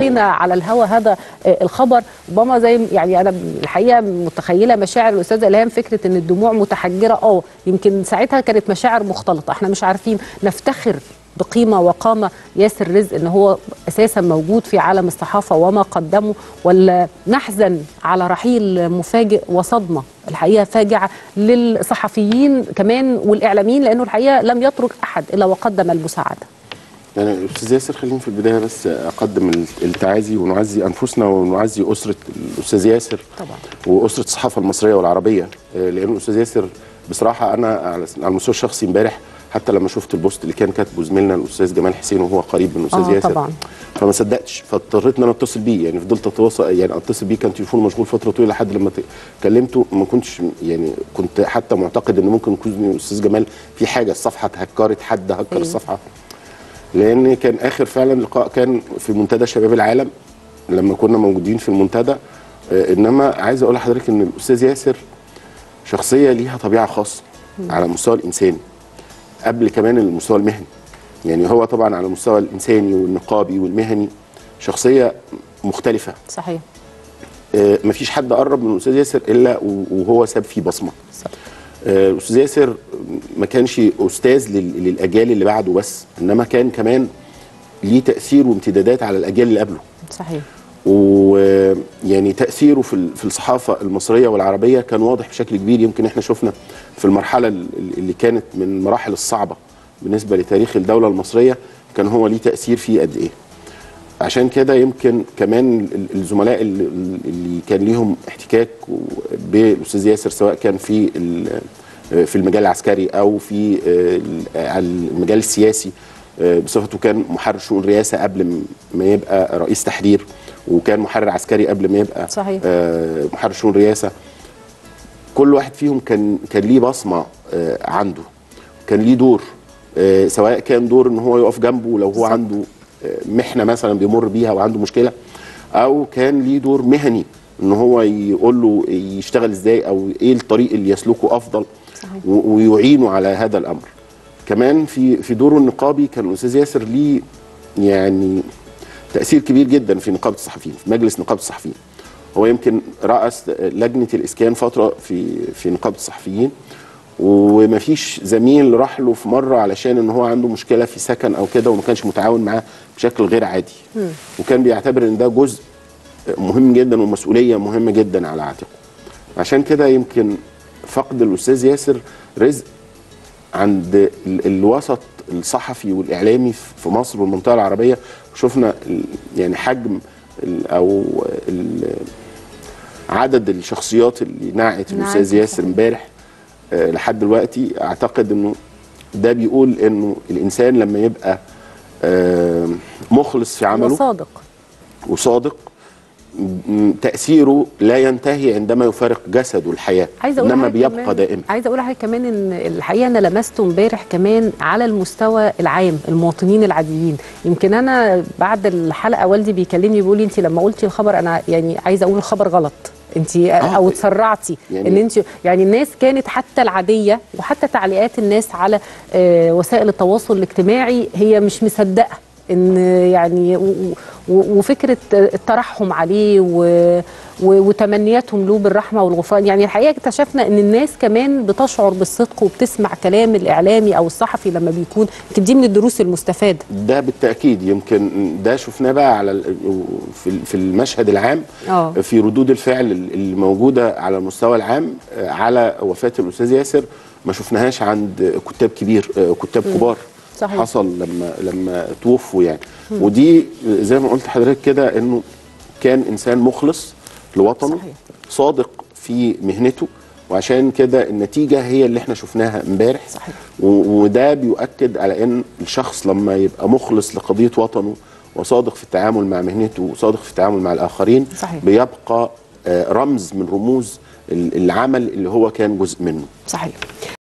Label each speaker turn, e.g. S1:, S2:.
S1: هنا على الهوا هذا آه، الخبر ربما زي م- يعني انا الحقيقه متخيله مشاعر الاستاذه الهام فكره ان الدموع متحجره اه يمكن ساعتها كانت مشاعر مختلطه احنا مش عارفين نفتخر بقيمه وقامه ياسر رزق ان هو اساسا موجود في عالم الصحافه وما قدمه ولا نحزن على رحيل مفاجئ وصدمه الحقيقه فاجعه للصحفيين كمان والاعلاميين لانه الحقيقه لم يترك احد الا وقدم المساعده
S2: يعني استاذ ياسر خليني في البدايه بس اقدم التعازي ونعزي انفسنا ونعزي اسره الاستاذ ياسر
S1: طبعا
S2: واسره الصحافه المصريه والعربيه آه، لان الاستاذ ياسر بصراحه انا على على المستوى الشخصي امبارح حتى لما شفت البوست اللي كان كاتبه زميلنا الاستاذ جمال حسين وهو قريب من الاستاذ
S1: آه،
S2: ياسر
S1: طبعا.
S2: فما صدقتش فاضطريت ان انا اتصل بيه يعني فضلت اتواصل يعني اتصل بيه كان تليفونه مشغول فتره طويله لحد لما ت- كلمته ما كنتش يعني كنت حتى معتقد ان ممكن يكون الاستاذ جمال في حاجه الصفحه اتهكرت حد هكر
S1: أيوة.
S2: الصفحه لان كان اخر فعلا لقاء كان في منتدى شباب العالم لما كنا موجودين في المنتدى آه، انما عايز اقول لحضرتك ان الاستاذ ياسر شخصيه ليها طبيعه خاصه على المستوى الانساني قبل كمان المستوى المهني يعني هو طبعا على المستوى الانساني والنقابي والمهني شخصيه مختلفه
S1: صحيح
S2: آه، مفيش حد قرب من الاستاذ ياسر الا و- وهو ساب فيه بصمه
S1: صح.
S2: آه، الاستاذ ياسر ما كانش استاذ لل- للاجيال اللي بعده بس انما كان كمان ليه تاثير وامتدادات على الاجيال اللي قبله
S1: صحيح
S2: ويعني تاثيره في ال- في الصحافه المصريه والعربيه كان واضح بشكل كبير يمكن احنا شفنا في المرحله ال- اللي كانت من المراحل الصعبه بالنسبه لتاريخ الدوله المصريه كان هو ليه تاثير فيه قد ايه عشان كده يمكن كمان ال- الزملاء اللي, اللي كان ليهم احتكاك و- بالاستاذ ياسر سواء كان في ال- في المجال العسكري او في ال- المجال السياسي بصفته كان محرر شؤون رئاسه قبل م- ما يبقى رئيس تحرير وكان محرر عسكري قبل ما يبقى
S1: صحيح.
S2: آه، محرر شؤون رئاسه كل واحد فيهم كان كان ليه بصمه آه، عنده كان ليه دور آه، سواء كان دور ان هو يقف جنبه لو هو
S1: بالظبط.
S2: عنده آه، محنه مثلا بيمر بيها وعنده مشكله او كان ليه دور مهني ان هو يقول له يشتغل ازاي او ايه الطريق اللي يسلكه افضل
S1: صحيح.
S2: و- ويعينه على هذا الامر كمان في في دوره النقابي كان الاستاذ ياسر ليه يعني تاثير كبير جدا في نقابه الصحفيين في مجلس نقابه الصحفيين هو يمكن راس لجنه الاسكان فتره في في نقابه الصحفيين ومفيش زميل راح له في مره علشان ان هو عنده مشكله في سكن او كده وما كانش متعاون معاه بشكل غير عادي وكان بيعتبر ان ده جزء مهم جدا ومسؤوليه مهمه جدا على عاتقه عشان كده يمكن فقد الاستاذ ياسر رزق عند ال- الوسط الصحفي والاعلامي في مصر والمنطقه العربيه شفنا ال- يعني حجم ال- او ال- عدد الشخصيات اللي نعت الاستاذ
S1: نعت،
S2: ياسر
S1: صحيح.
S2: امبارح آه، لحد دلوقتي اعتقد انه ده بيقول انه الانسان لما يبقى آه، مخلص في عمله
S1: وصادق
S2: وصادق م- تاثيره لا ينتهي عندما يفارق جسده الحياه
S1: عايزه اقول
S2: انما
S1: حاجة
S2: بيبقى
S1: كمان-
S2: دائما
S1: عايزه اقول حاجه كمان ان الحقيقه انا لمسته امبارح كمان على المستوى العام المواطنين العاديين يمكن انا بعد الحلقه والدي بيكلمني بيقول لي انت لما قلتي الخبر انا يعني عايزه اقول الخبر غلط انت او اتسرعتي
S2: يعني-
S1: ان انت يعني الناس كانت حتى العاديه وحتى تعليقات الناس على آه، وسائل التواصل الاجتماعي هي مش مصدقه ان يعني و- و- وفكره الترحم عليه و- و- وتمنياتهم له بالرحمه والغفران يعني الحقيقه اكتشفنا ان الناس كمان بتشعر بالصدق وبتسمع كلام الاعلامي او الصحفي لما بيكون يمكن دي من الدروس المستفاده
S2: ده بالتاكيد يمكن ده شفناه بقى على ال- في في المشهد العام
S1: اه
S2: في ردود الفعل اللي موجوده على المستوى العام آه، على وفاه الاستاذ ياسر ما شفناهاش عند كتاب كبير آه، كتاب كبار
S1: صحيح.
S2: حصل لما لما توفوا يعني ودي زي ما قلت لحضرتك كده انه كان انسان مخلص لوطنه
S1: صحيح.
S2: صادق في مهنته وعشان كده النتيجه هي اللي احنا شفناها امبارح
S1: صحيح.
S2: و- وده بيؤكد على ان الشخص لما يبقى مخلص لقضيه وطنه وصادق في التعامل مع مهنته وصادق في التعامل مع الاخرين
S1: صحيح.
S2: بيبقى آه، رمز من رموز ال- العمل اللي هو كان جزء منه
S1: صحيح